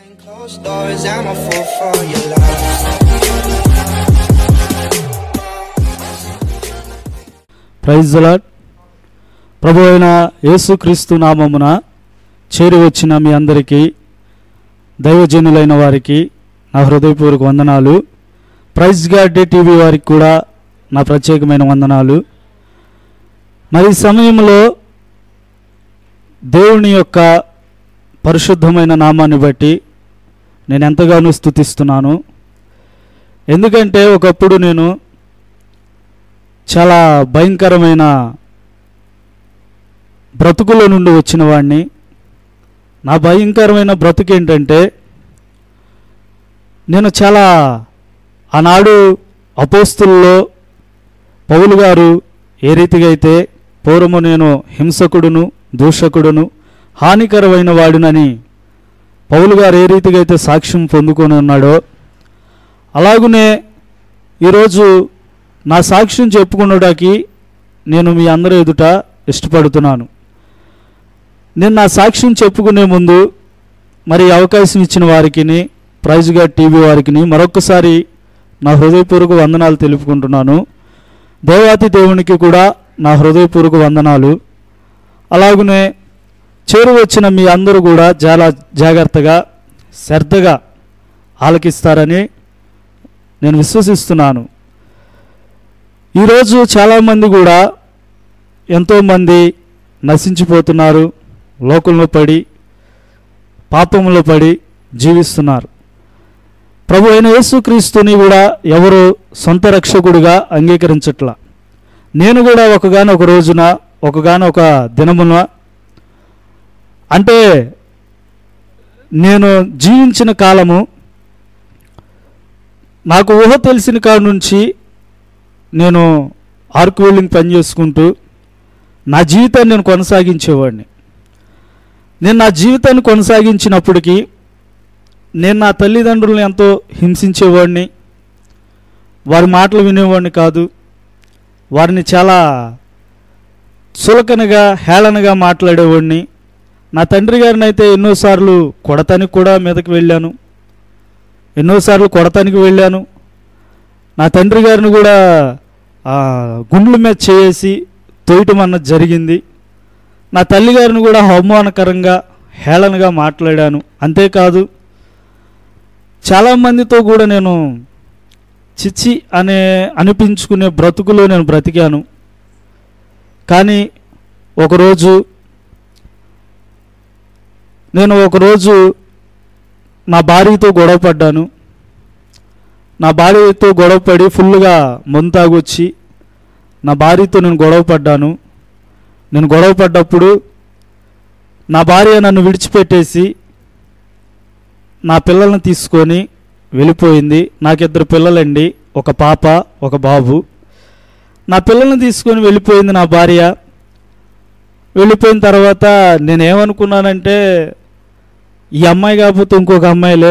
Behind closed doors, I'm a fool for your love. Praise lord ప్రభు అయిన యేసుక్రీస్తు నామమున చేరి వచ్చిన మీ అందరికీ దైవజనులైన వారికి నా హృదయపూర్వక వందనాలు ప్రైజ్ గాడ్ టీవీ వారికి కూడా నా ప్రత్యేకమైన వందనాలు మరి ఈ సమయంలో దేవుని యొక్క పరిశుద్ధమైన నామాన్ని బట్టి నేను ఎంతగానో స్థుతిస్తున్నాను ఎందుకంటే ఒకప్పుడు నేను చాలా భయంకరమైన బ్రతుకుల నుండి వచ్చిన వాడిని నా భయంకరమైన బ్రతుకు ఏంటంటే నేను చాలా ఆనాడు అపోస్తుల్లో పౌలు గారు ఏ రీతిగా అయితే పూర్వము నేను హింసకుడును దూషకుడును హానికరమైన వాడునని పౌలు గారు ఏ రీతిగా అయితే సాక్ష్యం పొందుకొని ఉన్నాడో అలాగునే ఈరోజు నా సాక్ష్యం చెప్పుకున్నడానికి నేను మీ అందరి ఎదుట ఇష్టపడుతున్నాను నేను నా సాక్ష్యం చెప్పుకునే ముందు మరి ఈ అవకాశం ఇచ్చిన వారికి ప్రైజ్గా టీవీ వారికి మరొకసారి నా హృదయపూర్వక వందనాలు తెలుపుకుంటున్నాను దేవాతి దేవునికి కూడా నా హృదయపూర్వక వందనాలు అలాగనే చేరు వచ్చిన మీ అందరూ కూడా చాలా జాగ్రత్తగా శ్రద్ధగా ఆలకిస్తారని నేను విశ్వసిస్తున్నాను ఈరోజు చాలామంది కూడా ఎంతోమంది నశించిపోతున్నారు లోకంలో పడి పాపంలో పడి జీవిస్తున్నారు ప్రభు అయిన యేసుక్రీస్తుని కూడా ఎవరు సొంత రక్షకుడిగా అంగీకరించట్లా నేను కూడా ఒకగానొక ఒక రోజున ఒకగానొక ఒక దినమున అంటే నేను జీవించిన కాలము నాకు ఊహ తెలిసిన కాడ నుంచి నేను ఆర్క్ వెల్డింగ్ పని చేసుకుంటూ నా జీవితాన్ని నేను కొనసాగించేవాడిని నేను నా జీవితాన్ని కొనసాగించినప్పటికీ నేను నా తల్లిదండ్రులను ఎంతో హింసించేవాడిని వారి మాటలు వినేవాడిని కాదు వారిని చాలా చులకనగా హేళనగా మాట్లాడేవాడిని నా తండ్రి గారిని అయితే ఎన్నోసార్లు కొడతానికి కూడా మీదకి వెళ్ళాను ఎన్నోసార్లు కొడతానికి వెళ్ళాను నా తండ్రి గారిని కూడా ఆ, గుండ్ల మీద చేసి తోయటం అన్నది జరిగింది నా తల్లి గారిని కూడా అవమానకరంగా హేళనగా మాట్లాడాను అంతేకాదు చాలామందితో కూడా నేను చిచ్చి అనే అనిపించుకునే బ్రతుకులో నేను బ్రతికాను కానీ ఒకరోజు నేను ఒకరోజు నా భార్యతో గొడవ పడ్డాను నా భార్యతో గొడవపడి ఫుల్గా మందు తాగొచ్చి నా భార్యతో నేను గొడవ పడ్డాను నేను గొడవ పడ్డప్పుడు నా భార్య నన్ను విడిచిపెట్టేసి నా పిల్లల్ని తీసుకొని వెళ్ళిపోయింది నాకిద్దరు పిల్లలండి ఒక పాప ఒక బాబు నా పిల్లల్ని తీసుకొని వెళ్ళిపోయింది నా భార్య వెళ్ళిపోయిన తర్వాత నేనేమనుకున్నానంటే ఈ అమ్మాయి కాకపోతే ఇంకొక అమ్మాయిలే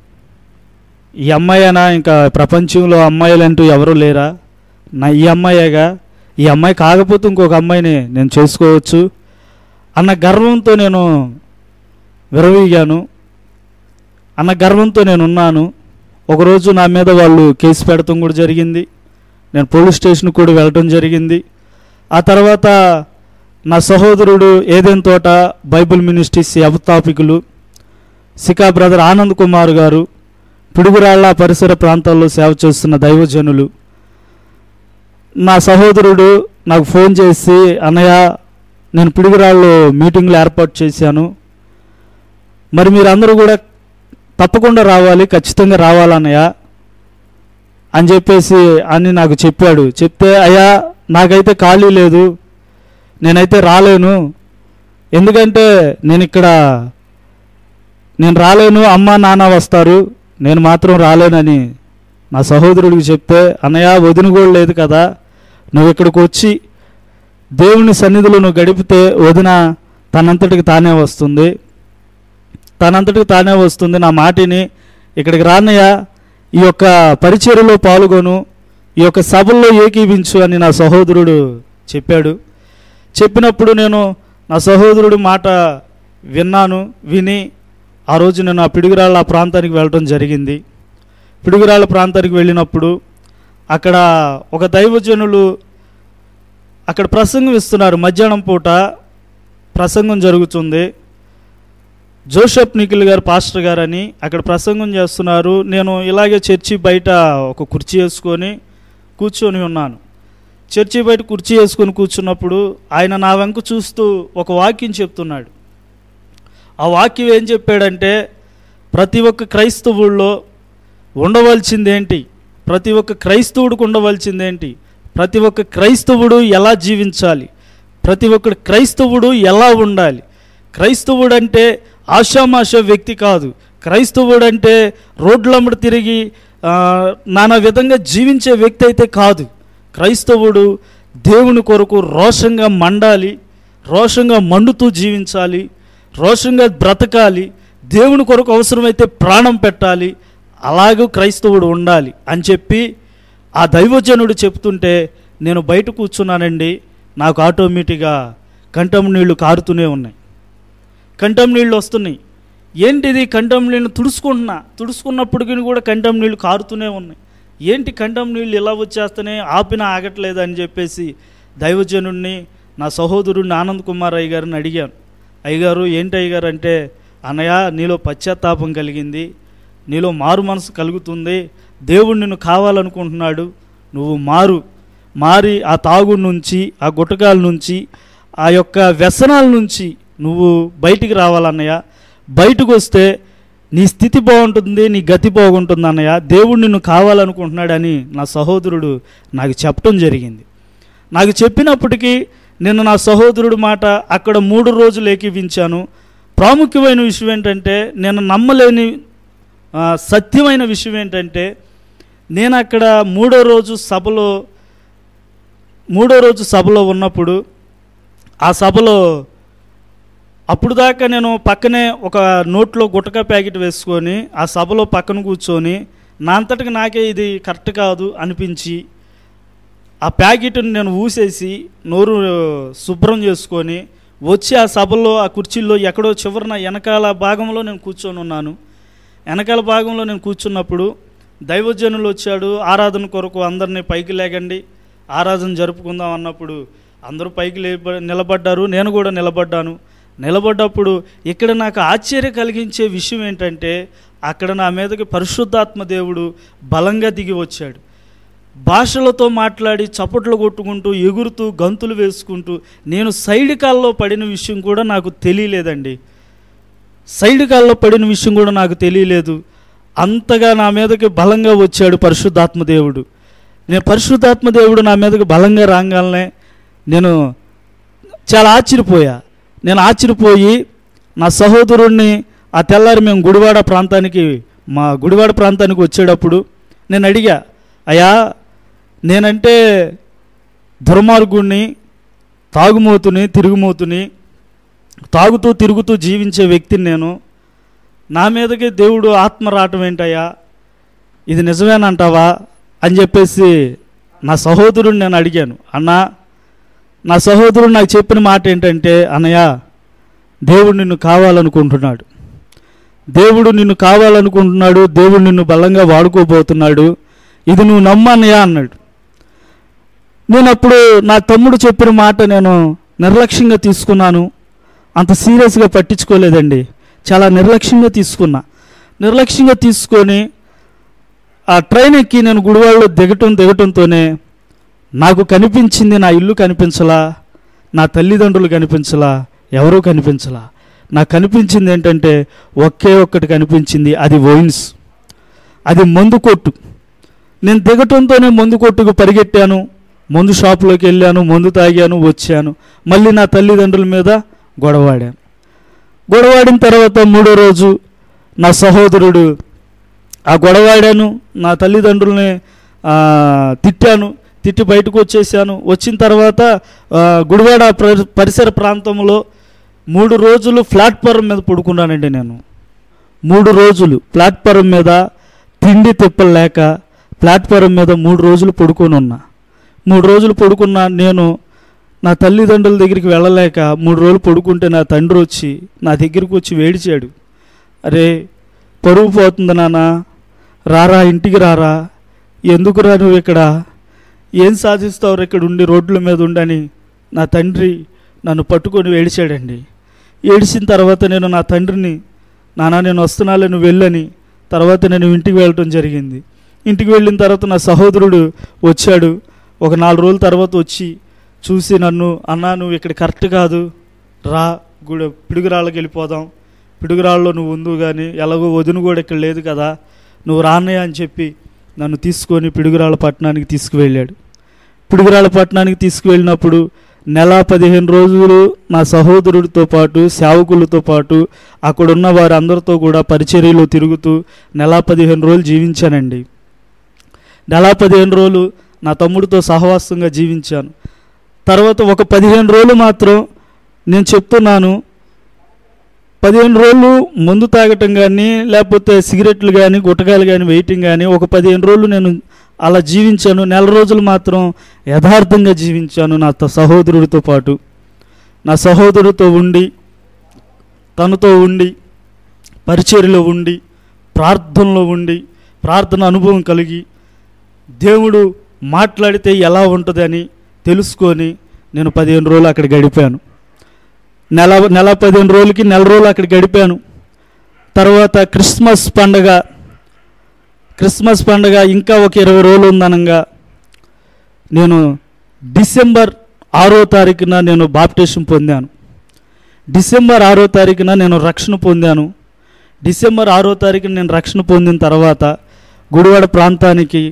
ఈ అమ్మాయేనా ఇంకా ప్రపంచంలో అమ్మాయిలు అంటూ ఎవరు లేరా నా ఈ అమ్మాయేగా ఈ అమ్మాయి కాకపోతే ఇంకొక అమ్మాయిని నేను చేసుకోవచ్చు అన్న గర్వంతో నేను విరవీగాను అన్న గర్వంతో నేను ఉన్నాను ఒకరోజు నా మీద వాళ్ళు కేసు పెడతాం కూడా జరిగింది నేను పోలీస్ స్టేషన్కి కూడా వెళ్ళటం జరిగింది ఆ తర్వాత నా సహోదరుడు ఏదైనా తోట బైబిల్ మినిస్ట్రీస్ అవతాపికులు సికా బ్రదర్ ఆనంద్ కుమార్ గారు పిడుగురాళ్ళ పరిసర ప్రాంతాల్లో సేవ చేస్తున్న దైవజనులు నా సహోదరుడు నాకు ఫోన్ చేసి అన్నయ్య నేను పిడుగురాళ్ళు మీటింగ్లు ఏర్పాటు చేశాను మరి మీరందరూ కూడా తప్పకుండా రావాలి ఖచ్చితంగా రావాలన్నయ్య అని చెప్పేసి అని నాకు చెప్పాడు చెప్తే అయ్యా నాకైతే ఖాళీ లేదు నేనైతే రాలేను ఎందుకంటే నేను ఇక్కడ నేను రాలేను అమ్మ నాన్న వస్తారు నేను మాత్రం రాలేనని నా సహోదరుడికి చెప్తే అన్నయ్య వదిన కూడా లేదు కదా నువ్వు ఇక్కడికి వచ్చి దేవుని సన్నిధిలో నువ్వు గడిపితే వదిన తనంతటికి తానే వస్తుంది తనంతటికి తానే వస్తుంది నా మాటిని ఇక్కడికి రానయ్య ఈ యొక్క పరిచర్యలో పాల్గొను ఈ యొక్క సభల్లో ఏకీవించు అని నా సహోదరుడు చెప్పాడు చెప్పినప్పుడు నేను నా సహోదరుడి మాట విన్నాను విని ఆ రోజు నేను ఆ పిడుగురాళ్ళ ఆ ప్రాంతానికి వెళ్ళడం జరిగింది పిడుగురాళ్ళ ప్రాంతానికి వెళ్ళినప్పుడు అక్కడ ఒక దైవజనులు అక్కడ ప్రసంగం ఇస్తున్నారు మధ్యాహ్నం పూట ప్రసంగం జరుగుతుంది జోసెఫ్ నిఖిల్ గారు పాస్టర్ గారని అక్కడ ప్రసంగం చేస్తున్నారు నేను ఇలాగే చర్చి బయట ఒక కుర్చీ వేసుకొని కూర్చొని ఉన్నాను చర్చి బయట కుర్చీ వేసుకొని కూర్చున్నప్పుడు ఆయన నా వెంక చూస్తూ ఒక వాక్యం చెప్తున్నాడు ఆ వాక్యం ఏం చెప్పాడంటే ప్రతి ఒక్క క్రైస్తవుల్లో ఉండవలసిందేంటి ప్రతి ఒక్క క్రైస్తవుడికి ఉండవలసిందేంటి ప్రతి ఒక్క క్రైస్తవుడు ఎలా జీవించాలి ప్రతి ఒక్క క్రైస్తవుడు ఎలా ఉండాలి క్రైస్తవుడు అంటే ఆషామాష వ్యక్తి కాదు క్రైస్తవుడు అంటే రోడ్లమ్మడి తిరిగి ఆ, నానా విధంగా జీవించే వ్యక్తి అయితే కాదు క్రైస్తవుడు దేవుని కొరకు రోషంగా మండాలి రోషంగా మండుతూ జీవించాలి రోషంగా బ్రతకాలి దేవుని కొరకు అవసరమైతే ప్రాణం పెట్టాలి అలాగూ క్రైస్తవుడు ఉండాలి అని చెప్పి ఆ దైవజనుడు చెప్తుంటే నేను బయట కూర్చున్నానండి నాకు ఆటోమేటిక్గా కంఠం నీళ్లు కారుతూనే ఉన్నాయి కంఠం నీళ్ళు వస్తున్నాయి ఏంటిది కంఠం నీళ్ళు తుడుచుకుంటున్నా తుడుచుకున్నప్పటికీ కూడా కంఠం నీళ్ళు కారుతూనే ఉన్నాయి ఏంటి కంఠం నీళ్ళు ఇలా వచ్చేస్తేనే ఆపినా ఆగట్లేదు అని చెప్పేసి దైవజనుడిని నా సహోదరుడిని ఆనంద్ కుమార్ అయ్య గారిని అడిగాను అయ్యగారు ఏంటి అయ్యగారు అంటే అన్నయ్య నీలో పశ్చాత్తాపం కలిగింది నీలో మారు మనసు కలుగుతుంది దేవుడు నిన్ను కావాలనుకుంటున్నాడు నువ్వు మారు మారి ఆ తాగు నుంచి ఆ గుటకాల నుంచి ఆ యొక్క వ్యసనాల నుంచి నువ్వు బయటికి రావాలన్నయ్య బయటకు వస్తే నీ స్థితి బాగుంటుంది నీ గతి బాగుంటుంది అన్నయ్య దేవుడు నిన్ను కావాలనుకుంటున్నాడని నా సహోదరుడు నాకు చెప్పడం జరిగింది నాకు చెప్పినప్పటికీ నేను నా సహోదరుడు మాట అక్కడ మూడు రోజులు ఏకీవించాను ప్రాముఖ్యమైన విషయం ఏంటంటే నేను నమ్మలేని ఆ, సత్యమైన విషయం ఏంటంటే నేను అక్కడ మూడో రోజు సభలో మూడో రోజు సభలో ఉన్నప్పుడు ఆ సభలో అప్పుడు దాకా నేను పక్కనే ఒక నోట్లో గుటక ప్యాకెట్ వేసుకొని ఆ సభలో పక్కన కూర్చొని నా అంతటికి నాకే ఇది కరెక్ట్ కాదు అనిపించి ఆ ప్యాకెట్ని నేను ఊసేసి నోరు శుభ్రం చేసుకొని వచ్చి ఆ సభలో ఆ కుర్చీల్లో ఎక్కడో చివరన వెనకాల భాగంలో నేను కూర్చొని ఉన్నాను వెనకాల భాగంలో నేను కూర్చున్నప్పుడు దైవజనులు వచ్చాడు ఆరాధన కొరకు అందరినీ పైకి లేగండి ఆరాధన జరుపుకుందాం అన్నప్పుడు అందరూ పైకి లేబ నిలబడ్డారు నేను కూడా నిలబడ్డాను నిలబడ్డప్పుడు ఇక్కడ నాకు ఆశ్చర్యం కలిగించే విషయం ఏంటంటే అక్కడ నా మీదకి పరిశుద్ధాత్మ దేవుడు బలంగా దిగి వచ్చాడు భాషలతో మాట్లాడి చప్పట్లు కొట్టుకుంటూ ఎగురుతూ గంతులు వేసుకుంటూ నేను సైడ్ కాల్లో పడిన విషయం కూడా నాకు తెలియలేదండి సైడ్ కాల్లో పడిన విషయం కూడా నాకు తెలియలేదు అంతగా నా మీదకి బలంగా వచ్చాడు పరిశుద్ధాత్మ దేవుడు నేను పరిశుద్ధాత్మ దేవుడు నా మీదకి బలంగా రాగాలనే నేను చాలా ఆశ్చర్యపోయా నేను ఆశ్చర్యపోయి నా సహోదరుణ్ణి ఆ తెల్లారి మేము గుడివాడ ప్రాంతానికి మా గుడివాడ ప్రాంతానికి వచ్చేటప్పుడు నేను అడిగా అయ్యా నేనంటే దుర్మార్గుణ్ణి తాగుమోతుని తిరుగుమోతుని తాగుతూ తిరుగుతూ జీవించే వ్యక్తిని నేను నా మీదకి దేవుడు ఆత్మ రావటం ఏంటయ్యా ఇది నిజమేనంటావా అని చెప్పేసి నా సహోదరుని నేను అడిగాను అన్నా నా సహోదరుడు నాకు చెప్పిన మాట ఏంటంటే అన్నయ్య దేవుడు నిన్ను కావాలనుకుంటున్నాడు దేవుడు నిన్ను కావాలనుకుంటున్నాడు దేవుడు నిన్ను బలంగా వాడుకోబోతున్నాడు ఇది నువ్వు నమ్మన్నయ్యా అన్నాడు నేను అప్పుడు నా తమ్ముడు చెప్పిన మాట నేను నిర్లక్ష్యంగా తీసుకున్నాను అంత సీరియస్గా పట్టించుకోలేదండి చాలా నిర్లక్ష్యంగా తీసుకున్నా నిర్లక్ష్యంగా తీసుకొని ఆ ట్రైన్ ఎక్కి నేను గుడివాడలో దిగటం దిగటంతోనే నాకు కనిపించింది నా ఇల్లు కనిపించలా నా తల్లిదండ్రులు కనిపించలా ఎవరూ కనిపించలా నాకు కనిపించింది ఏంటంటే ఒకే ఒక్కటి కనిపించింది అది వైన్స్ అది మందు కొట్టు నేను దిగటంతోనే మందు కొట్టుకు పరిగెట్టాను మందు షాపులోకి వెళ్ళాను మందు తాగాను వచ్చాను మళ్ళీ నా తల్లిదండ్రుల మీద గొడవాడాను గొడవాడిన తర్వాత మూడో రోజు నా సహోదరుడు ఆ గొడవాడాను నా తల్లిదండ్రుల్ని ఆ, తిట్టాను తిట్టి బయటకు వచ్చేసాను వచ్చిన తర్వాత ఆ, గుడివాడ ప్ర- పరిసర ప్రాంతంలో మూడు రోజులు ప్లాట్ఫారం మీద పడుకున్నానండి నేను మూడు రోజులు ప్లాట్ఫారం మీద తిండి తిప్పలు లేక ప్లాట్ఫారం మీద మూడు రోజులు పడుకొని ఉన్నా మూడు రోజులు పడుకున్న నేను నా తల్లిదండ్రుల దగ్గరికి వెళ్ళలేక మూడు రోజులు పడుకుంటే నా తండ్రి వచ్చి నా దగ్గరికి వచ్చి వేడిచాడు అరే పరువు పోతుంది నాన్న రారా ఇంటికి రారా ఎందుకురా నువ్వు ఇక్కడ ఏం సాధిస్తావు ఇక్కడ ఉండి రోడ్ల మీద ఉండని నా తండ్రి నన్ను పట్టుకొని ఏడిచాడండి ఏడిచిన తర్వాత నేను నా తండ్రిని నాన్న నేను వస్తున్నాలే నువ్వు వెళ్ళని తర్వాత నేను ఇంటికి వెళ్ళటం జరిగింది ఇంటికి వెళ్ళిన తర్వాత నా సహోదరుడు వచ్చాడు ఒక నాలుగు రోజుల తర్వాత వచ్చి చూసి నన్ను అన్నా నువ్వు ఇక్కడ కరెక్ట్ కాదు రా గుడి పిడుగురాళ్ళకి వెళ్ళిపోదాం పిడుగురాళ్ళలో నువ్వు ఉందు కానీ ఎలాగో వదిన కూడా ఇక్కడ లేదు కదా నువ్వు రాన్నయ్య అని చెప్పి నన్ను తీసుకొని పిడుగురాళ్ళ పట్టణానికి తీసుకువెళ్ళాడు పిడుగురాళ్ళ పట్టణానికి తీసుకువెళ్ళినప్పుడు నెల పదిహేను రోజులు నా సహోదరుడితో పాటు సేవకులతో పాటు అక్కడున్న వారి అందరితో కూడా పరిచర్యలో తిరుగుతూ నెల పదిహేను రోజులు జీవించానండి నెల పదిహేను రోజులు నా తమ్ముడితో సహవాసంగా జీవించాను తర్వాత ఒక పదిహేను రోజులు మాత్రం నేను చెప్తున్నాను పదిహేను రోజులు మందు తాగటం కానీ లేకపోతే సిగరెట్లు కానీ గుట్టకాయలు కానీ వేయటం కానీ ఒక పదిహేను రోజులు నేను అలా జీవించాను నెల రోజులు మాత్రం యథార్థంగా జీవించాను నా త- సహోదరుడితో పాటు నా సహోదరుడితో ఉండి తనతో ఉండి పరిచర్యలో ఉండి ప్రార్థనలో ఉండి ప్రార్థన అనుభవం కలిగి దేవుడు మాట్లాడితే ఎలా ఉంటుందని తెలుసుకొని నేను పదిహేను రోజులు అక్కడ గడిపాను నెల నెల పదిహేను రోజులకి నెల రోజులు అక్కడ గడిపాను తర్వాత క్రిస్మస్ పండగ క్రిస్మస్ పండగ ఇంకా ఒక ఇరవై రోజులు ఉందనంగా నేను డిసెంబర్ ఆరో తారీఖున నేను బాప్టిజం పొందాను డిసెంబర్ ఆరో తారీఖున నేను రక్షణ పొందాను డిసెంబర్ ఆరో తారీఖున నేను రక్షణ పొందిన తర్వాత గుడివాడ ప్రాంతానికి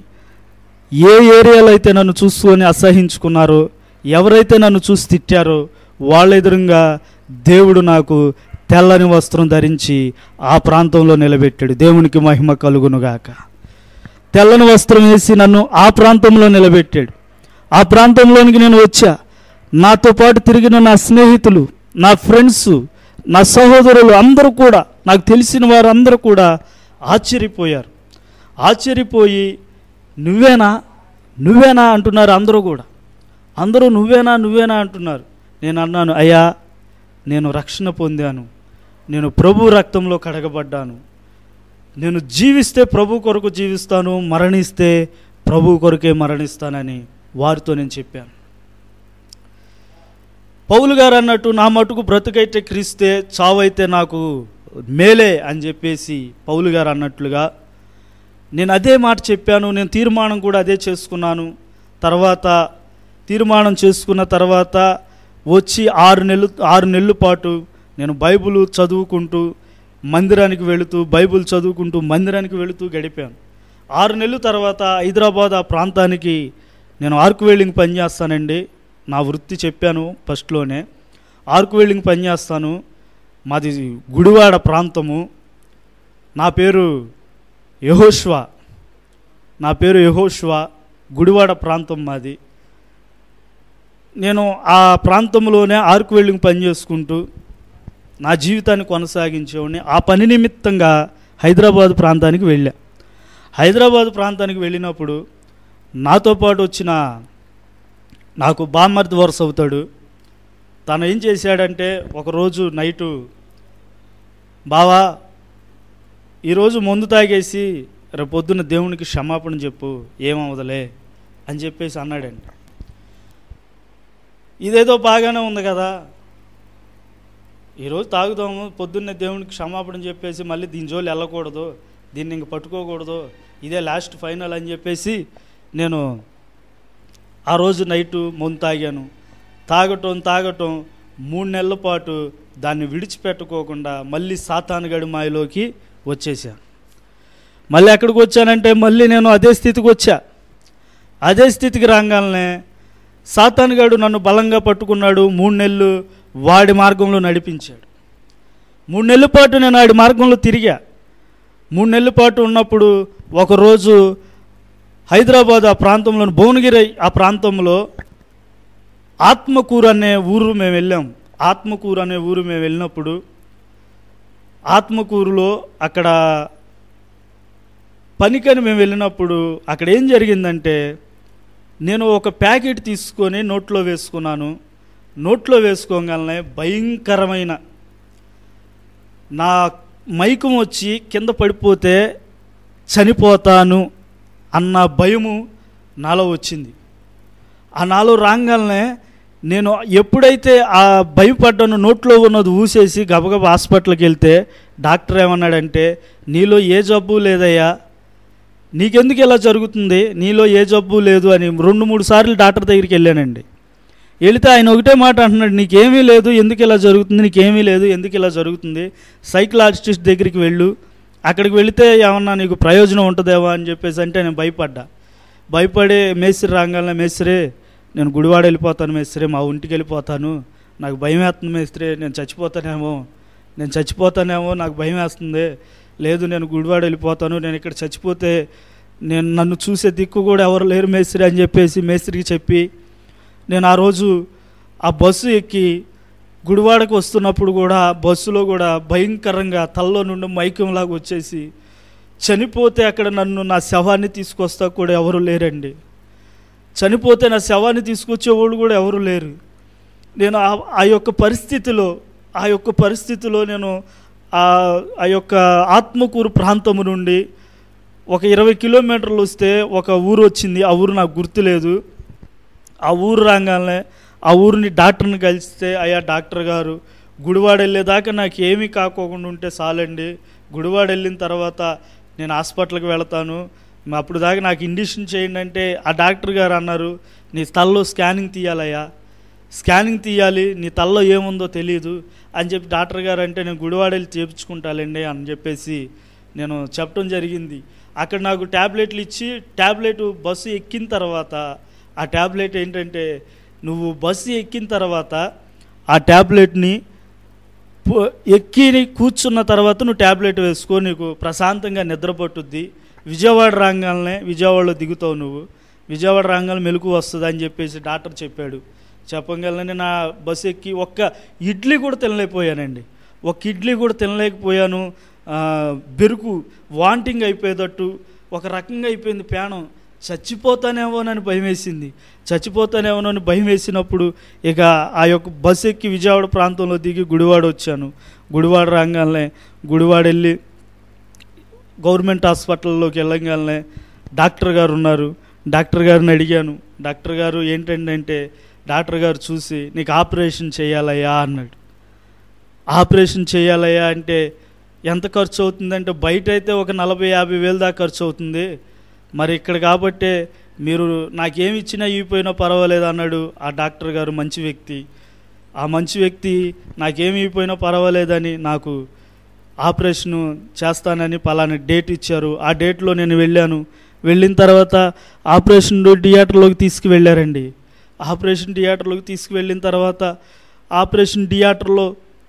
ఏ ఏరియాలో అయితే నన్ను చూసుకొని అసహించుకున్నారో ఎవరైతే నన్ను చూసి తిట్టారో వాళ్ళ ఎదురుగా దేవుడు నాకు తెల్లని వస్త్రం ధరించి ఆ ప్రాంతంలో నిలబెట్టాడు దేవునికి మహిమ కలుగునుగాక తెల్లని వస్త్రం వేసి నన్ను ఆ ప్రాంతంలో నిలబెట్టాడు ఆ ప్రాంతంలోనికి నేను వచ్చా నాతో పాటు తిరిగిన నా స్నేహితులు నా ఫ్రెండ్స్ నా సహోదరులు అందరూ కూడా నాకు తెలిసిన వారు అందరూ కూడా ఆశ్చర్యపోయారు ఆశ్చర్యపోయి నువ్వేనా నువ్వేనా అంటున్నారు అందరూ కూడా అందరూ నువ్వేనా నువ్వేనా అంటున్నారు నేను అన్నాను అయ్యా నేను రక్షణ పొందాను నేను ప్రభు రక్తంలో కడగబడ్డాను నేను జీవిస్తే ప్రభు కొరకు జీవిస్తాను మరణిస్తే ప్రభు కొరకే మరణిస్తానని వారితో నేను చెప్పాను పౌలు గారు అన్నట్టు నా మటుకు బ్రతుకైతే క్రీస్తే చావైతే నాకు మేలే అని చెప్పేసి పౌలు గారు అన్నట్లుగా నేను అదే మాట చెప్పాను నేను తీర్మానం కూడా అదే చేసుకున్నాను తర్వాత తీర్మానం చేసుకున్న తర్వాత వచ్చి ఆరు నెలలు ఆరు నెలల పాటు నేను బైబిల్ చదువుకుంటూ మందిరానికి వెళుతూ బైబిల్ చదువుకుంటూ మందిరానికి వెళుతూ గడిపాను ఆరు నెలల తర్వాత హైదరాబాద్ ఆ ప్రాంతానికి నేను ఆర్క్ వెల్డింగ్ పని చేస్తానండి నా వృత్తి చెప్పాను ఫస్ట్లోనే ఆర్క్ వెల్డింగ్ పని చేస్తాను మాది గుడివాడ ప్రాంతము నా పేరు యహోష్వా నా పేరు యహోష్వా గుడివాడ ప్రాంతం మాది నేను ఆ ప్రాంతంలోనే ఆర్క్ వెల్డింగ్ పని చేసుకుంటూ నా జీవితాన్ని కొనసాగించేవాడిని ఆ పని నిమిత్తంగా హైదరాబాద్ ప్రాంతానికి వెళ్ళా హైదరాబాద్ ప్రాంతానికి వెళ్ళినప్పుడు నాతో పాటు వచ్చిన నాకు బామ్మర్ది వరుస అవుతాడు తను ఏం చేశాడంటే ఒకరోజు నైటు బావా ఈరోజు మందు తాగేసి రేపు పొద్దున్న దేవునికి క్షమాపణ చెప్పు ఏమవదలే అని చెప్పేసి అన్నాడండి ఇదేదో బాగానే ఉంది కదా ఈరోజు తాగుదాము పొద్దున్నే దేవునికి క్షమాపణ చెప్పేసి మళ్ళీ దీని జోలు వెళ్ళకూడదు దీన్ని ఇంక పట్టుకోకూడదు ఇదే లాస్ట్ ఫైనల్ అని చెప్పేసి నేను ఆ రోజు నైటు మందు తాగాను తాగటం తాగటం మూడు నెలల పాటు దాన్ని విడిచిపెట్టుకోకుండా మళ్ళీ సాతానుగడి మాయలోకి వచ్చేసాను మళ్ళీ ఎక్కడికి వచ్చానంటే మళ్ళీ నేను అదే స్థితికి వచ్చా అదే స్థితికి రాగానే సాతానుగాడు నన్ను బలంగా పట్టుకున్నాడు మూడు నెలలు వాడి మార్గంలో నడిపించాడు మూడు నెలల పాటు నేను వాడి మార్గంలో తిరిగా మూడు నెలల పాటు ఉన్నప్పుడు ఒకరోజు హైదరాబాద్ ఆ ప్రాంతంలోని భువనగిరి ఆ ప్రాంతంలో ఆత్మకూరు అనే ఊరు మేము వెళ్ళాం ఆత్మకూరు అనే ఊరు మేము వెళ్ళినప్పుడు ఆత్మకూరులో అక్కడ పనికని మేము వెళ్ళినప్పుడు అక్కడ ఏం జరిగిందంటే నేను ఒక ప్యాకెట్ తీసుకొని నోట్లో వేసుకున్నాను నోట్లో వేసుకోగానే భయంకరమైన నా మైకం వచ్చి కింద పడిపోతే చనిపోతాను అన్న భయము నాలో వచ్చింది ఆ నాలో రాగానే నేను ఎప్పుడైతే ఆ భయపడ్డాను నోట్లో ఉన్నది ఊసేసి గబగబా హాస్పిటల్కి వెళ్తే డాక్టర్ ఏమన్నాడంటే నీలో ఏ జబ్బు లేదయ్యా నీకెందుకు ఇలా జరుగుతుంది నీలో ఏ జబ్బు లేదు అని రెండు మూడు సార్లు డాక్టర్ దగ్గరికి వెళ్ళానండి వెళితే ఆయన ఒకటే మాట అంటున్నాడు నీకేమీ లేదు ఎందుకు ఇలా జరుగుతుంది నీకేమీ లేదు ఎందుకు ఇలా జరుగుతుంది సైకలాజిస్ట్ దగ్గరికి వెళ్ళు అక్కడికి వెళితే ఏమన్నా నీకు ప్రయోజనం ఉంటుందేమో అని చెప్పేసి అంటే నేను భయపడ్డా భయపడి మేస్త్రి రాగానే మేస్త్రి నేను గుడివాడ వెళ్ళిపోతాను మేస్త్రి మా ఇంటికి వెళ్ళిపోతాను నాకు భయం వేస్తుంది మేస్త్రి నేను చచ్చిపోతానేమో నేను చచ్చిపోతానేమో నాకు భయం వేస్తుంది లేదు నేను గుడివాడ వెళ్ళిపోతాను నేను ఇక్కడ చచ్చిపోతే నేను నన్ను చూసే దిక్కు కూడా ఎవరు లేరు మేస్త్రి అని చెప్పేసి మేస్త్రికి చెప్పి నేను ఆ రోజు ఆ బస్సు ఎక్కి గుడివాడకు వస్తున్నప్పుడు కూడా బస్సులో కూడా భయంకరంగా తల్లో నుండి మైకంలాగా వచ్చేసి చనిపోతే అక్కడ నన్ను నా శవాన్ని తీసుకొస్తా కూడా ఎవరు లేరండి చనిపోతే నా శవాన్ని తీసుకొచ్చేవాళ్ళు కూడా ఎవరు లేరు నేను ఆ- ఆ యొక్క పరిస్థితిలో ఆ యొక్క పరిస్థితిలో నేను ఆ ఆ యొక్క ఆత్మకూరు ప్రాంతము నుండి ఒక ఇరవై కిలోమీటర్లు వస్తే ఒక ఊరు వచ్చింది ఆ ఊరు నాకు గుర్తులేదు ఆ ఊరు రాగానే ఆ ఊరిని డాక్టర్ని కలిస్తే అయ్యా డాక్టర్ గారు గుడివాడ వెళ్ళేదాకా నాకు ఏమీ కాకోకుండా ఉంటే చాలండి గుడివాడ వెళ్ళిన తర్వాత నేను హాస్పిటల్కి వెళతాను మా అప్పుడు దాకా నాకు ఇండిషన్ చేయండి అంటే ఆ డాక్టర్ గారు అన్నారు నీ తలలో స్కానింగ్ తీయాలయ్యా స్కానింగ్ తీయాలి నీ తలలో ఏముందో తెలియదు అని చెప్పి డాక్టర్ గారు అంటే నేను గుడివాడ వెళ్ళి చేపించుకుంటాలండి అని చెప్పేసి నేను చెప్పడం జరిగింది అక్కడ నాకు ట్యాబ్లెట్లు ఇచ్చి ట్యాబ్లెట్ బస్సు ఎక్కిన తర్వాత ఆ ట్యాబ్లెట్ ఏంటంటే నువ్వు బస్సు ఎక్కిన తర్వాత ఆ ట్యాబ్లెట్ని పో- ఎక్కి కూర్చున్న తర్వాత నువ్వు ట్యాబ్లెట్ వేసుకో నీకు ప్రశాంతంగా నిద్ర పట్టుద్ది విజయవాడ రాగానే విజయవాడలో దిగుతావు నువ్వు విజయవాడ రాగానే మెలకు వస్తుంది అని చెప్పేసి డాక్టర్ చెప్పాడు చెప్పగలనే నా బస్సు ఎక్కి ఒక్క ఇడ్లీ కూడా తినలేకపోయానండి ఒక్క ఇడ్లీ కూడా తినలేకపోయాను ఆ, బెరుకు వాంటింగ్ అయిపోయేటట్టు ఒక రకంగా అయిపోయింది ప్రాణం చచ్చిపోతానేమోనని భయం వేసింది చచ్చిపోతానేమోనని భయం వేసినప్పుడు ఇక ఆ యొక్క బస్సు ఎక్కి విజయవాడ ప్రాంతంలో దిగి గుడివాడ వచ్చాను గుడివాడ రాగానే గుడివాడ వెళ్ళి గవర్నమెంట్ హాస్పిటల్లోకి వెళ్ళగానే డాక్టర్ గారు ఉన్నారు డాక్టర్ గారిని అడిగాను డాక్టర్ గారు ఏంటంటే డాక్టర్ గారు చూసి నీకు ఆపరేషన్ చేయాలయ్యా అన్నాడు ఆపరేషన్ చేయాలయ్యా అంటే ఎంత ఖర్చు అవుతుందంటే బయట అయితే ఒక నలభై యాభై వేలు దాకా ఖర్చు అవుతుంది మరి ఇక్కడ కాబట్టే మీరు నాకేమి ఇచ్చినా ఇవ్వపోయినా పర్వాలేదు అన్నాడు ఆ డాక్టర్ గారు మంచి వ్యక్తి ఆ మంచి వ్యక్తి నాకేమి ఇవ్వపోయినా పర్వాలేదని నాకు ఆపరేషను చేస్తానని పలానా డేట్ ఇచ్చారు ఆ డేట్లో నేను వెళ్ళాను వెళ్ళిన తర్వాత ఆపరేషన్ థియేటర్లోకి తీసుకువెళ్ళారండి ఆపరేషన్ థియేటర్లోకి తీసుకువెళ్ళిన తర్వాత ఆపరేషన్ థియేటర్లో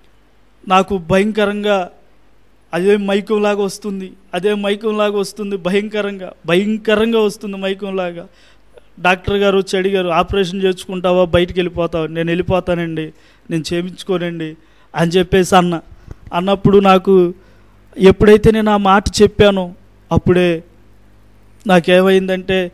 నాకు భయంకరంగా అదే మైకంలాగా వస్తుంది అదే మైకంలాగా వస్తుంది భయంకరంగా భయంకరంగా వస్తుంది మైకంలాగా డాక్టర్ గారు వచ్చి అడిగారు ఆపరేషన్ చేసుకుంటావా బయటికి వెళ్ళిపోతావా నేను వెళ్ళిపోతానండి నేను చేయించుకోనండి అని చెప్పేసి అన్న అన్నప్పుడు నాకు ఎప్పుడైతే నేను ఆ మాట చెప్పానో అప్పుడే నాకేమైందంటే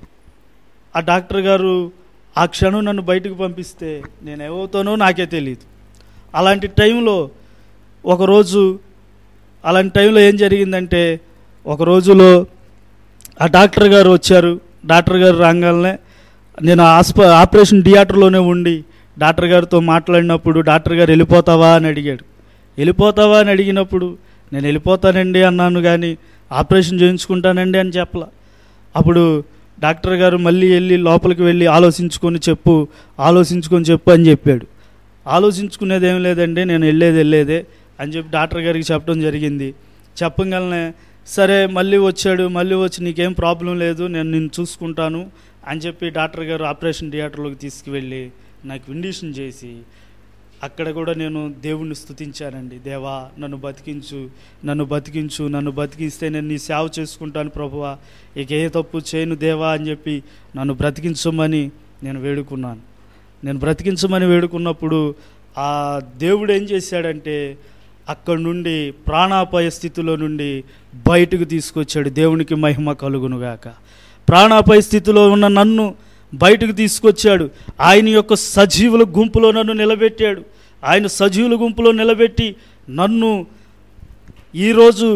ఆ డాక్టర్ గారు ఆ క్షణం నన్ను బయటకు పంపిస్తే నేను ఏమవుతానో నాకే తెలియదు అలాంటి టైంలో ఒకరోజు అలాంటి టైంలో ఏం జరిగిందంటే ఒక రోజులో ఆ డాక్టర్ గారు వచ్చారు డాక్టర్ గారు రాగానే నేను ఆస్ప ఆపరేషన్ థియేటర్లోనే ఉండి డాక్టర్ గారితో మాట్లాడినప్పుడు డాక్టర్ గారు వెళ్ళిపోతావా అని అడిగాడు వెళ్ళిపోతావా అని అడిగినప్పుడు నేను వెళ్ళిపోతానండి అన్నాను కానీ ఆపరేషన్ చేయించుకుంటానండి అని చెప్పలా అప్పుడు డాక్టర్ గారు మళ్ళీ వెళ్ళి లోపలికి వెళ్ళి ఆలోచించుకొని చెప్పు ఆలోచించుకొని చెప్పు అని చెప్పాడు ఆలోచించుకునేది ఏం లేదండి నేను వెళ్ళేది వెళ్ళేదే అని చెప్పి డాక్టర్ గారికి చెప్పడం జరిగింది చెప్పగలనే సరే మళ్ళీ వచ్చాడు మళ్ళీ వచ్చి నీకేం ప్రాబ్లం లేదు నేను నిన్ను చూసుకుంటాను అని చెప్పి డాక్టర్ గారు ఆపరేషన్ థియేటర్లోకి తీసుకువెళ్ళి నాకు ఇండిషన్ చేసి అక్కడ కూడా నేను దేవుణ్ణి స్తుతించానండి దేవా నన్ను బతికించు నన్ను బతికించు నన్ను బతికిస్తే నేను నీ సేవ చేసుకుంటాను ప్రభువా ఇక ఏ తప్పు చేయను దేవా అని చెప్పి నన్ను బ్రతికించమని నేను వేడుకున్నాను నేను బ్రతికించమని వేడుకున్నప్పుడు ఆ దేవుడు ఏం చేశాడంటే అక్కడి నుండి ప్రాణాపాయ స్థితిలో నుండి బయటకు తీసుకొచ్చాడు దేవునికి మహిమ కలుగునుగాక ప్రాణాపాయ స్థితిలో ఉన్న నన్ను బయటకు తీసుకొచ్చాడు ఆయన యొక్క సజీవుల గుంపులో నన్ను నిలబెట్టాడు ఆయన సజీవుల గుంపులో నిలబెట్టి నన్ను ఈరోజు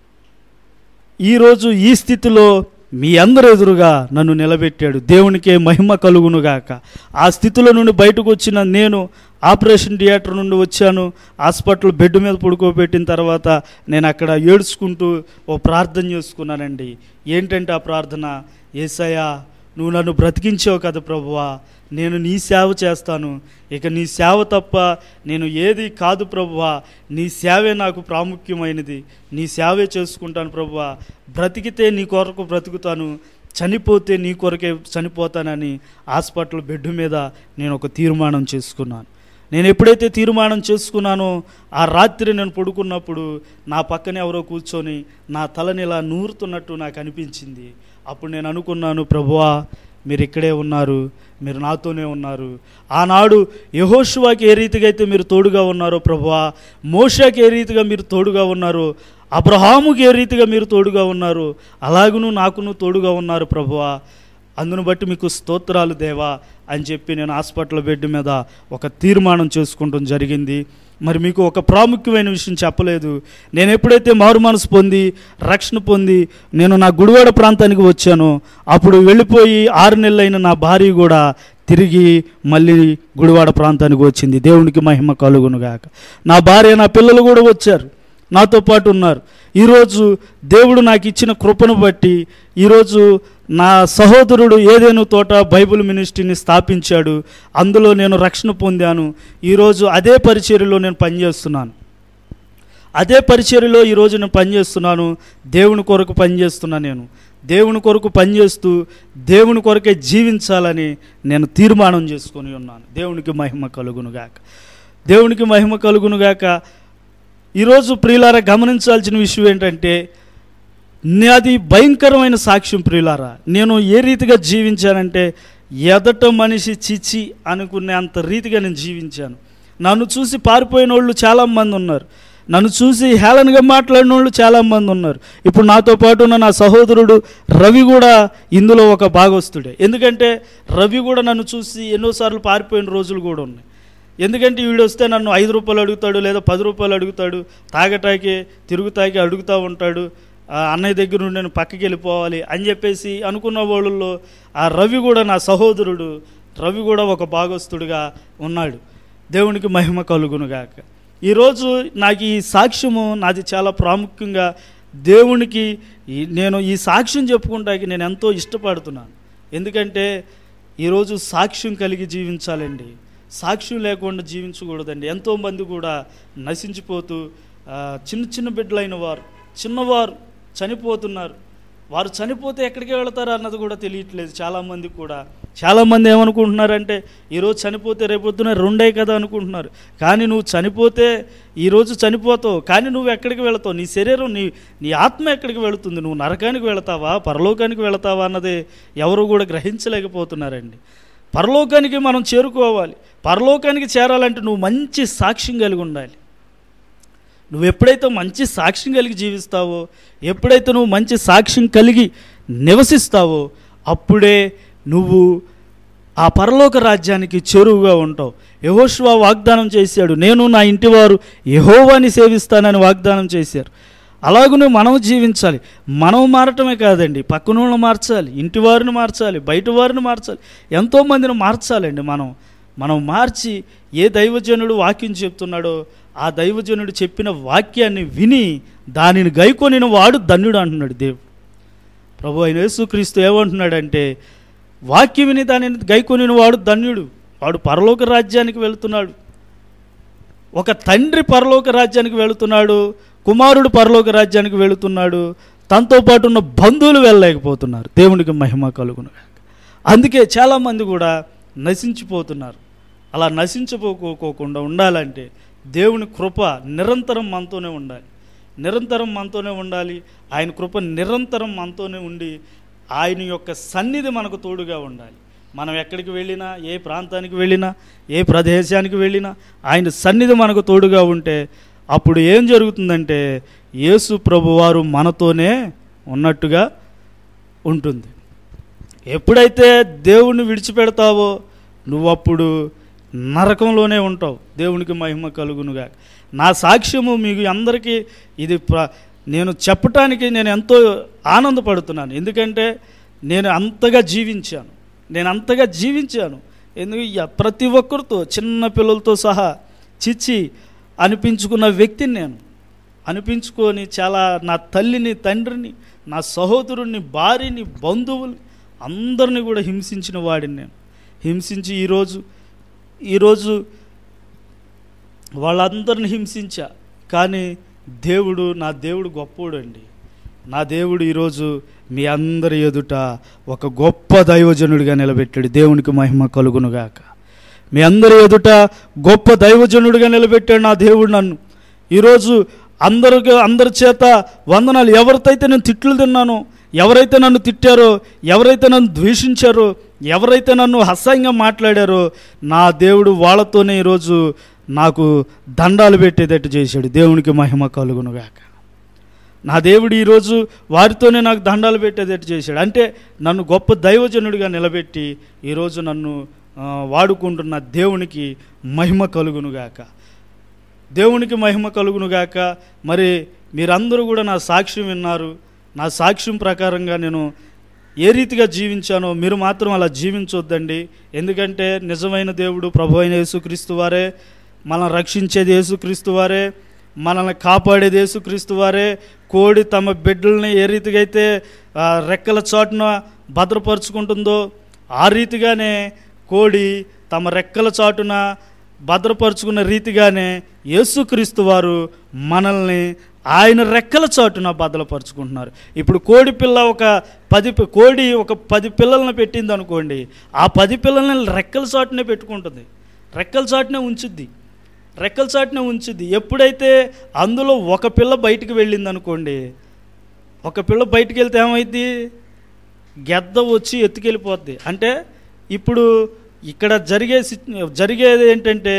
ఈరోజు ఈ స్థితిలో మీ అందరి ఎదురుగా నన్ను నిలబెట్టాడు దేవునికే మహిమ కలుగునుగాక ఆ స్థితిలో నుండి బయటకు వచ్చిన నేను ఆపరేషన్ థియేటర్ నుండి వచ్చాను హాస్పిటల్ బెడ్ మీద పడుకోబెట్టిన తర్వాత నేను అక్కడ ఏడ్చుకుంటూ ఓ ప్రార్థన చేసుకున్నానండి ఏంటంటే ఆ ప్రార్థన ఏసయ్యా నువ్వు నన్ను బ్రతికించావు కదా ప్రభువా నేను నీ సేవ చేస్తాను ఇక నీ సేవ తప్ప నేను ఏది కాదు ప్రభువా నీ సేవే నాకు ప్రాముఖ్యమైనది నీ సేవే చేసుకుంటాను ప్రభువా బ్రతికితే నీ కొరకు బ్రతుకుతాను చనిపోతే నీ కొరకే చనిపోతానని హాస్పిటల్ బెడ్ మీద నేను ఒక తీర్మానం చేసుకున్నాను నేను ఎప్పుడైతే తీర్మానం చేసుకున్నానో ఆ రాత్రి నేను పడుకున్నప్పుడు నా పక్కన ఎవరో కూర్చొని నా తలని ఇలా నూరుతున్నట్టు నాకు అనిపించింది అప్పుడు నేను అనుకున్నాను ప్రభువా మీరు ఇక్కడే ఉన్నారు మీరు నాతోనే ఉన్నారు ఆనాడు యహోషువాకి ఏ రీతిగా అయితే మీరు తోడుగా ఉన్నారో ప్రభువా మోషాకి ఏ రీతిగా మీరు తోడుగా ఉన్నారో అబ్రహాముకి ఏ రీతిగా మీరు తోడుగా ఉన్నారు అలాగును నాకును తోడుగా ఉన్నారు ప్రభువా అందును బట్టి మీకు స్తోత్రాలు దేవా అని చెప్పి నేను హాస్పిటల్ బెడ్ మీద ఒక తీర్మానం చేసుకుంటాం జరిగింది మరి మీకు ఒక ప్రాముఖ్యమైన విషయం చెప్పలేదు నేను ఎప్పుడైతే మారు మనసు పొంది రక్షణ పొంది నేను నా గుడివాడ ప్రాంతానికి వచ్చానో అప్పుడు వెళ్ళిపోయి ఆరు నెలలైన నా భార్య కూడా తిరిగి మళ్ళీ గుడివాడ ప్రాంతానికి వచ్చింది దేవునికి మహిమ కలుగునుగాక నా భార్య నా పిల్లలు కూడా వచ్చారు నాతో పాటు ఉన్నారు ఈరోజు దేవుడు నాకు ఇచ్చిన కృపను బట్టి ఈరోజు నా సహోదరుడు ఏదేను తోట బైబిల్ మినిస్ట్రీని స్థాపించాడు అందులో నేను రక్షణ పొందాను ఈరోజు అదే పరిచర్యలో నేను పనిచేస్తున్నాను అదే పరిచర్యలో ఈరోజు నేను పనిచేస్తున్నాను దేవుని కొరకు పనిచేస్తున్నా నేను దేవుని కొరకు పనిచేస్తూ దేవుని కొరకే జీవించాలని నేను తీర్మానం చేసుకొని ఉన్నాను దేవునికి మహిమ కలుగునుగాక దేవునికి మహిమ కలుగునుగాక ఈరోజు ప్రియులారా గమనించాల్సిన విషయం ఏంటంటే నాది భయంకరమైన సాక్ష్యం ప్రియులారా నేను ఏ రీతిగా జీవించానంటే ఎదట మనిషి చిచి అనుకునేంత రీతిగా నేను జీవించాను నన్ను చూసి పారిపోయిన వాళ్ళు చాలామంది ఉన్నారు నన్ను చూసి హేళనగా మాట్లాడిన వాళ్ళు చాలామంది ఉన్నారు ఇప్పుడు నాతో పాటు ఉన్న నా సహోదరుడు రవి కూడా ఇందులో ఒక భాగస్తుడే ఎందుకంటే రవి కూడా నన్ను చూసి ఎన్నోసార్లు పారిపోయిన రోజులు కూడా ఉన్నాయి ఎందుకంటే వీడు వస్తే నన్ను ఐదు రూపాయలు అడుగుతాడు లేదా పది రూపాయలు అడుగుతాడు తాగటాకి తిరుగుతాకి అడుగుతూ ఉంటాడు ఆ అన్నయ్య దగ్గర నుండి నేను పక్కకి వెళ్ళిపోవాలి అని చెప్పేసి అనుకున్న వాళ్ళల్లో ఆ రవి కూడా నా సహోదరుడు రవి కూడా ఒక భాగస్తుడిగా ఉన్నాడు దేవునికి మహిమ కలుగునుగాక ఈరోజు నాకు ఈ సాక్ష్యము నాది చాలా ప్రాముఖ్యంగా దేవునికి ఈ- నేను ఈ సాక్ష్యం చెప్పుకుంటాకి నేను ఎంతో ఇష్టపడుతున్నాను ఎందుకంటే ఈరోజు సాక్ష్యం కలిగి జీవించాలండి సాక్ష్యం లేకుండా జీవించకూడదండి ఎంతోమంది కూడా నశించిపోతూ ఆ, చిన్న చిన్న బిడ్డలైన వారు చిన్నవారు చనిపోతున్నారు వారు చనిపోతే ఎక్కడికి వెళతారు అన్నది కూడా తెలియట్లేదు చాలామంది కూడా చాలామంది ఏమనుకుంటున్నారంటే ఈరోజు చనిపోతే రేపొద్దున రెండే కదా అనుకుంటున్నారు కానీ నువ్వు చనిపోతే ఈరోజు చనిపోతావు కానీ నువ్వు ఎక్కడికి వెళతావు నీ శరీరం నీ నీ ఆత్మ ఎక్కడికి వెళుతుంది నువ్వు నరకానికి వెళతావా పరలోకానికి వెళతావా అన్నది ఎవరు కూడా గ్రహించలేకపోతున్నారండి పరలోకానికి మనం చేరుకోవాలి పరలోకానికి చేరాలంటే నువ్వు మంచి సాక్ష్యం కలిగి ఉండాలి నువ్వు ఎప్పుడైతే మంచి సాక్ష్యం కలిగి జీవిస్తావో ఎప్పుడైతే నువ్వు మంచి సాక్ష్యం కలిగి నివసిస్తావో అప్పుడే నువ్వు ఆ పరలోక రాజ్యానికి చెరువుగా ఉంటావు యహోష్వా వాగ్దానం చేశాడు నేను నా ఇంటివారు యహోవాని సేవిస్తానని వాగ్దానం చేశారు అలాగనే మనం జీవించాలి మనం మారటమే కాదండి పక్కన మార్చాలి ఇంటి వారిని మార్చాలి బయట వారిని మార్చాలి ఎంతోమందిని మార్చాలండి మనం మనం మార్చి ఏ దైవజనుడు వాక్యం చెప్తున్నాడో ఆ దైవజనుడు చెప్పిన వాక్యాన్ని విని దానిని గైకొనిన వాడు ధన్యుడు అంటున్నాడు దేవుడు ప్రభు అయిన యేసుక్రీస్తు ఏమంటున్నాడంటే వాక్యం విని దానిని గైకొనిన వాడు ధన్యుడు వాడు పరలోక రాజ్యానికి వెళుతున్నాడు ఒక తండ్రి పరలోక రాజ్యానికి వెళుతున్నాడు కుమారుడు పరలోక రాజ్యానికి వెళుతున్నాడు తనతో పాటు ఉన్న బంధువులు వెళ్ళలేకపోతున్నారు దేవునికి మహిమ కలుగును అందుకే చాలామంది కూడా నశించిపోతున్నారు అలా నశించిపోకోకుండా ఉండాలంటే దేవుని కృప నిరంతరం మనతోనే ఉండాలి నిరంతరం మనతోనే ఉండాలి ఆయన కృప నిరంతరం మనతోనే ఉండి ఆయన యొక్క సన్నిధి మనకు తోడుగా ఉండాలి మనం ఎక్కడికి వెళ్ళినా ఏ ప్రాంతానికి వెళ్ళినా ఏ ప్రదేశానికి వెళ్ళినా ఆయన సన్నిధి మనకు తోడుగా ఉంటే అప్పుడు ఏం జరుగుతుందంటే యేసు ప్రభువారు మనతోనే ఉన్నట్టుగా ఉంటుంది ఎప్పుడైతే దేవుణ్ణి విడిచిపెడతావో నువ్వు అప్పుడు నరకంలోనే ఉంటావు దేవునికి మహిమ కలుగునుగా నా సాక్ష్యము మీకు అందరికీ ఇది ప్ర నేను చెప్పటానికి నేను ఎంతో ఆనందపడుతున్నాను ఎందుకంటే నేను అంతగా జీవించాను నేను అంతగా జీవించాను ఎందుకు ఇయ- ప్రతి ఒక్కరితో చిన్న పిల్లలతో సహా చిచ్చి అనిపించుకున్న వ్యక్తిని నేను అనిపించుకొని చాలా నా తల్లిని తండ్రిని నా సహోదరుని భార్యని బంధువుల్ని అందరిని కూడా హింసించిన వాడిని నేను హింసించి ఈరోజు ఈరోజు వాళ్ళందరిని హింసించా కానీ దేవుడు నా దేవుడు గొప్పోడు అండి నా దేవుడు ఈరోజు మీ అందరి ఎదుట ఒక గొప్ప దైవజనుడిగా నిలబెట్టాడు దేవునికి మహిమ కలుగునుగాక మీ అందరి ఎదుట గొప్ప దైవజనుడిగా నిలబెట్టాడు నా దేవుడు నన్ను ఈరోజు అందరికి అందరి చేత వందనాలు ఎవరితైతే నేను తిట్లు తిన్నానో ఎవరైతే నన్ను తిట్టారో ఎవరైతే నన్ను ద్వేషించారో ఎవరైతే నన్ను అసహ్యంగా మాట్లాడారో నా దేవుడు వాళ్ళతోనే ఈరోజు నాకు దండాలు పెట్టేటట్టు చేశాడు దేవునికి మహిమ కలుగునుగాక నా దేవుడు ఈరోజు వారితోనే నాకు దండాలు పెట్టేటట్టు చేశాడు అంటే నన్ను గొప్ప దైవజనుడిగా నిలబెట్టి ఈరోజు నన్ను ఆ, వాడుకుంటున్న దేవునికి మహిమ కలుగునుగాక దేవునికి మహిమ కలుగునుగాక మరి మీరందరూ కూడా నా సాక్ష్యం విన్నారు నా సాక్ష్యం ప్రకారంగా నేను ఏ రీతిగా జీవించానో మీరు మాత్రం అలా జీవించొద్దండి ఎందుకంటే నిజమైన దేవుడు ప్రభు అయిన యేసుక్రీస్తు వారే మనల్ని రక్షించేది యేసుక్రీస్తు వారే మనల్ని కాపాడేది యేసుక్రీస్తు వారే కోడి తమ బిడ్డల్ని ఏ రీతిగా అయితే ఆ, రెక్కల చాటున భద్రపరుచుకుంటుందో ఆ రీతిగానే కోడి తమ రెక్కల చాటున భద్రపరుచుకున్న రీతిగానే యేసుక్రీస్తు వారు మనల్ని ఆయన రెక్కల చాటున భద్రపరుచుకుంటున్నారు ఇప్పుడు కోడి పిల్ల ఒక పది పి- కోడి ఒక పది పిల్లలను పెట్టింది అనుకోండి ఆ పది పిల్లల్ని రెక్కల చాటునే పెట్టుకుంటుంది రెక్కల చాటునే ఉంచుద్ది రెక్కల చాటునే ఉంచుద్ది ఎప్పుడైతే అందులో ఒక పిల్ల బయటికి వెళ్ళింది అనుకోండి ఒక పిల్ల బయటికి వెళ్తే ఏమైంది గెద్ద వచ్చి ఎత్తుకెళ్ళిపోద్ది అంటే ఇప్పుడు ఇక్కడ జరిగే సిచ్- జరిగేది ఏంటంటే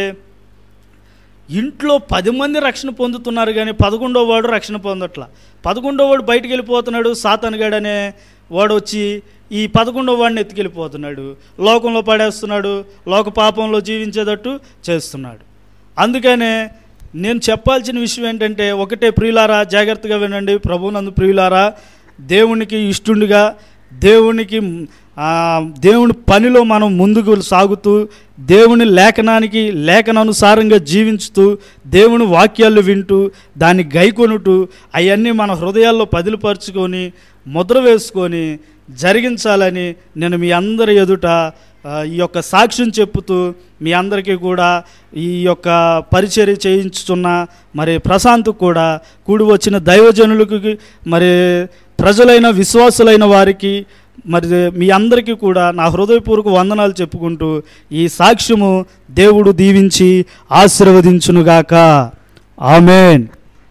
ఇంట్లో పది మంది రక్షణ పొందుతున్నారు కానీ పదకొండో వాడు రక్షణ పొందట్ల పదకొండో వాడు బయటికి వెళ్ళిపోతున్నాడు సాతనగాడు అనే వాడు వచ్చి ఈ పదకొండో వాడిని ఎత్తుకెళ్ళిపోతున్నాడు లోకంలో పడేస్తున్నాడు లోక పాపంలో జీవించేటట్టు చేస్తున్నాడు అందుకనే నేను చెప్పాల్సిన విషయం ఏంటంటే ఒకటే ప్రియులారా జాగ్రత్తగా వినండి ప్రభునందు ప్రియులారా దేవునికి ఇష్టుండిగా దేవునికి ఆ, దేవుని పనిలో మనం ముందుకు సాగుతూ దేవుని లేఖనానికి లేఖనానుసారంగా జీవించుతూ దేవుని వాక్యాలు వింటూ దాన్ని గైకొనుటూ అవన్నీ మన హృదయాల్లో పదిలిపరుచుకొని ముద్ర వేసుకొని జరిగించాలని నేను మీ అందరి ఎదుట ఆ, ఈ యొక్క సాక్ష్యం చెప్పుతూ మీ అందరికీ కూడా ఈ యొక్క పరిచర్య చేయించుతున్న మరి ప్రశాంత్ కూడా కూడి వచ్చిన దైవజనులకు మరి ప్రజలైన విశ్వాసులైన వారికి మరి మీ అందరికీ కూడా నా హృదయపూర్వక వందనాలు చెప్పుకుంటూ ఈ సాక్ష్యము దేవుడు దీవించి ఆశీర్వదించునుగాక ఆమెన్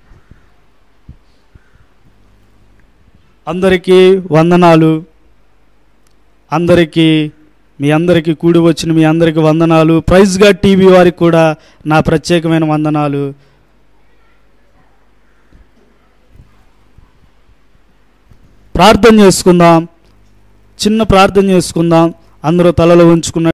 అందరికీ వందనాలు అందరికీ మీ అందరికీ కూడి వచ్చిన మీ అందరికీ వందనాలు ప్రైజ్గా టీవీ వారికి కూడా నా ప్రత్యేకమైన వందనాలు ప్రార్థన చేసుకుందాం చిన్న ప్రార్థన చేసుకుందాం అందరూ తలలో ఉంచుకున్న